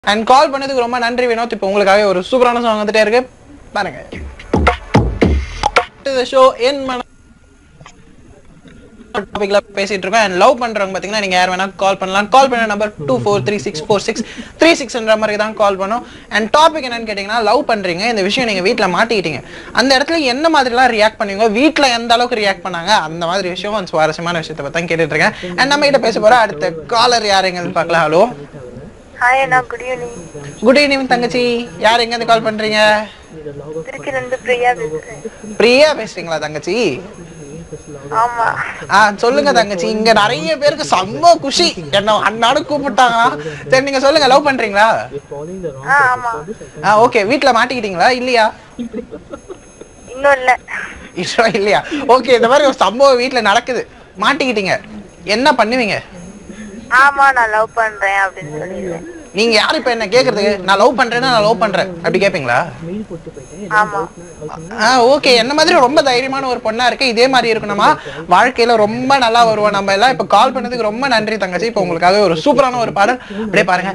And call பண்ணதுக்கு ரொம்ப நன்றி வினோத் இப்போ உங்களுக்காக ஒரு சூப்பரான சாங் வந்துட்டே இருக்கு பாருங்க ஷோ என் மன டாபிக்ல பேசிட்டு இருக்கோம் அண்ட் லவ் பண்றவங்க பாத்தீங்கன்னா நீங்க யார் வேணா கால் பண்ணலாம் கால் பண்ண number two four three six four six three சிக்ஸ்ன்ற மாதிரி தான் கால் பண்ணோம் அண்ட் டாபிக் என்னன்னு கேட்டீங்கன்னா லவ் பண்றீங்க இந்த விஷயம் நீங்க வீட்ல மாட்டிக்கிட்டீங்க அந்த இடத்துல என்ன மாதிரிலாம் ரியாக்ட் பண்ணுவீங்க வீட்ல எந்த அளவுக்கு ரியாக்ட் பண்ணாங்க அந்த மாதிரி விஷயம் ஒரு சுவாரஸ்யமான விஷயத்தை பத்தி தான் கேட்டுட்டு இருக்கேன் அண்ட் நம்ம கிட்ட பேச போற அடுத்த காலர் யாருங்கன்னு பார்க்கலாம் ஹலோ ஹாய் அண்ணா குட் ஈவினிங் குட் ஈவினிங் தங்கச்சி யார் எங்க இருந்து கால் பண்றீங்க திருச்சியிலிருந்து பிரியா பேசுறேன் பிரியா பேசுறீங்களா தங்கச்சி ஆமா ஆ சொல்லுங்க தங்கச்சி இங்க நிறைய பேருக்கு செம்ம குஷி என்ன அண்ணாடு கூப்பிட்டாங்களா சரி நீங்க சொல்லுங்க லவ் பண்றீங்களா ஆ ஆமா ஆ ஓகே வீட்ல மாட்டிக்கிட்டீங்களா இல்லையா இன்னும் இல்ல இல்ல இல்லையா ஓகே இந்த மாதிரி ஒரு சம்பவம் வீட்ல நடக்குது மாட்டிக்கிட்டீங்க என்ன பண்ணுவீங்க ஆமா நான் லவ் பண்றேன் அப்படின்னு சொல்லிடுவேன் நீங்க யார் இப்ப என்ன கேக்குறதுக்கு நான் லவ் பண்றேன்னா நான் லவ் பண்றேன் அப்படி கேப்பீங்களா ஆமா ஆ ஓகே என்ன மாதிரி ரொம்ப தைரியமான ஒரு பொண்ணா இருக்கு இதே மாதிரி இருக்கணுமா வாழ்க்கையில ரொம்ப நல்லா வருவோம் நம்ம எல்லாம் இப்ப கால் பண்ணதுக்கு ரொம்ப நன்றி தங்கச்சி இப்ப உங்களுக்காக ஒரு சூப்பரான ஒரு பாடல் அப்படியே பாருங்க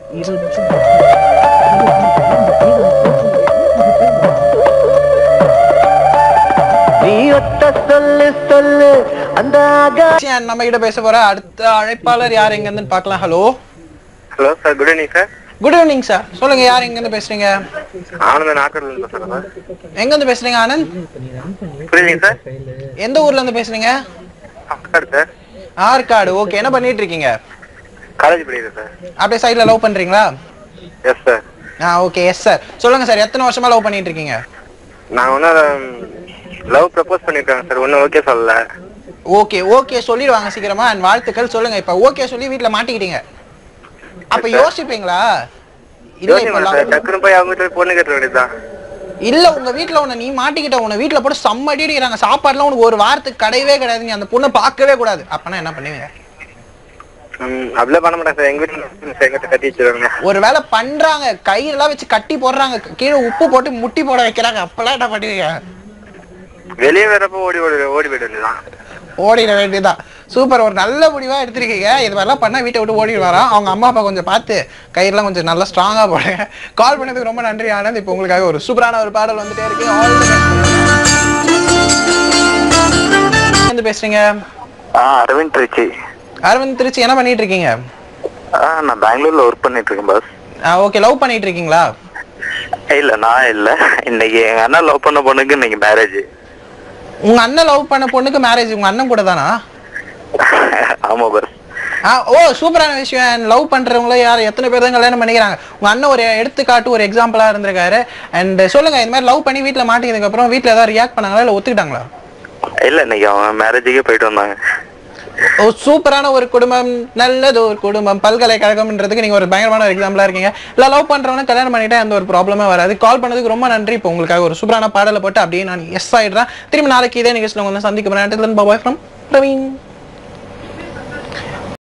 சொல்லு சொல்லு அந்த ஆகா And நம்ம கிட்ட பேச போற அடுத்த அழைப்பாளர் யார் எங்க இருந்து பார்க்கலாம் hello hello sir good evening sir good evening sir சொல்லுங்க யார் எங்க இருந்து பேசுறீங்க ஆனந்த நாக்கர்ல இருந்து பேசுறேன் சார் எங்க இருந்து பேசுறீங்க ஆனந்த் புரியுதுங்க சார் எந்த ஊர்ல இருந்து பேசுறீங்க ஆற்காடு சார் ஆற்காடு ஓகே என்ன பண்ணிட்டு இருக்கீங்க காலேஜ் படிக்கிறேன் சார் அப்படியே சைடுல லவ் பண்றீங்களா எஸ் சார் ஆ ஓகே எஸ் சார் சொல்லுங்க சார் எத்தனை வருஷமா லவ் பண்ணிட்டு இருக்கீங்க நான் ஒன்றும் லவ் ப்ரப்போஸ் பண்ணியிருக்காங்க சார் ஒன்றும் ஓகே சொல்லல ஓகே ஓகே சொல்லிடுவாங்க சீக்கிரமா அண்ட் வாழ்த்துக்கள் சொல்லுங்க இப்ப ஓகே சொல்லி வீட்ல மாட்டிக்கிட்டீங்க அப்ப யோசிப்பீங்களா இல்ல இப்ப யோசிங்க சார் love- டக்குனு போய் அவங்க கிட்ட பொண்ணு கேட்ட வேண்டியதுதான் இல்ல உங்க வீட்ல உன்னை நீ மாட்டிக்கிட்ட உன்னை வீட்ல போட்டு செம்ம அடி அடிக்கிறாங்க சாப்பாடுலாம் உனக்கு ஒரு வாரத்துக்கு கிடையவே கிடையாது நீ அந்த பொண்ணை பார்க்கவே கூடாது அப்பனா என்ன பண்ணுவீங்க ம், அப்படிலாம் பண்ண மாட்டேன் சார் எங்க வீட்டில் எங்கிட்ட கட்டி வச்சிருவாங்க ஒரு வேளை பண்றாங்க கயிறுலாம் வச்சு கட்டி போடுறாங்க கீழே உப்பு போட்டு முட்டி போட வைக்கிறாங்க அப்பெல்லாம் என்ன பண்ணுவீங்க வெளியே வரப்போ ஓடி ஓடி ஓடி போயிட வேண்டியதுதான் ஓடிட வேண்டியதுதான் சூப்பர் ஒரு நல்ல முடிவா எடுத்திருக்கீங்க இது மாதிரிலாம் பண்ணா வீட்டை விட்டு ஓடி வரான் அவங்க அம்மா அப்பா கொஞ்சம் பார்த்து கயிறுலாம் கொஞ்சம் நல்லா ஸ்ட்ராங்கா போடுங்க கால் பண்ணதுக்கு ரொம்ப நன்றி ஆனந்த் இப்போ உங்களுக்காக ஒரு சூப்பரான ஒரு பாடல் வந்துட்டே இருக்கு All the best. எங்க பேசுறீங்க ஆ அரவிந்த் திருச்சி அரவிந்த் திருச்சி என்ன பண்ணிட்டு இருக்கீங்க ஆ நான் பெங்களூர்ல ஒர்க் பண்ணிட்டு இருக்கேன் பாஸ் ஓகே லவ் பண்ணிட்டு இருக்கீங்களா இல்ல நான் இல்ல இன்னைக்கு எங்க அண்ணா லவ் பண்ண பொண்ணுக்கு இன்னைக்கு மேரேஜ் உங்க அண்ணன் லவ் பண்ண பொண்ணுக்கு மேரேஜ் உங்க அண்ணன் கூட தானா ஆமா பாஸ் ஆ ஓ சூப்பரான விஷயம் லவ் பண்றவங்கள யார் எத்தனை பேர் தான் கல்யாணம் பண்ணிக்கிறாங்க உங்க அண்ணன் ஒரு எடுத்துக்காட்டு ஒரு எக்ஸாம்பிளா இருந்திருக்காரு அண்ட் சொல்லுங்க இந்த மாதிரி லவ் பண்ணி வீட்ல மாட்டினதுக்கு அப்புறம் வீட்ல ஏதாவது ரியாக்ட் பண்ணாங்களா இல்ல ஒத்துக்கிட்டாங்களா இல்ல இன்னைக்கு அவன் மேரேஜுக்கே போயிட்டு வந்தாங்க ஓ சூப்பரான ஒரு குடும்பம் நல்லது ஒரு குடும்பம் பல்கலைக்கழகம்ன்றதுக்கு நீங்க ஒரு பயங்கரமான ஒரு எக்ஸாம்பிளா இருக்கீங்க இல்ல லவ் பண்றவங்க கல்யாணம் பண்ணிட்டா எந்த ஒரு ப்ராப்ளமே வராது கால் பண்ணதுக்கு ரொம்ப நன்றி இப்போ உங்களுக்காக ஒரு சூப்பரான பாடலை போட்டு அப்படியே நான் எஸ் ஆயிடுறேன் திரும்பி நாளைக்கு இதே நிகழ்ச்சியில் உங்களை சந்திக்க போறேன் பாபாய் ஃப்ரம் பிரவீன்